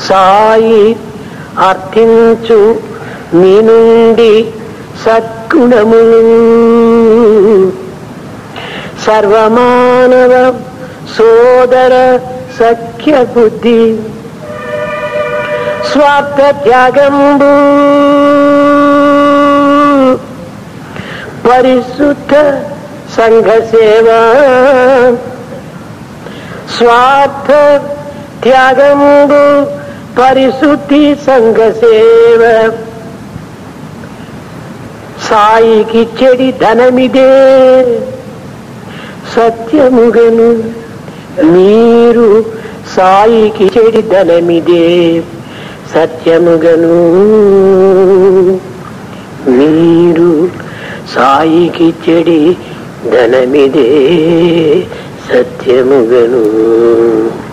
సాయి అర్థించు మీ నుండి సద్గుణములు సర్వమానవ సోదర సఖ్య బుద్ధి స్వార్థ త్యాగంబు పరిశుద్ధ సంఘ సేవ స్వార్థ త్యాగంబు పరిశుద్ధి సంఘ సేవ సాయికి చెడి ధనమిదే సత్యముగను మీరు సాయికి చెడి ధనమిదే సత్యముగను మీరు సాయికి చెడి ధనమిదే సత్యముగను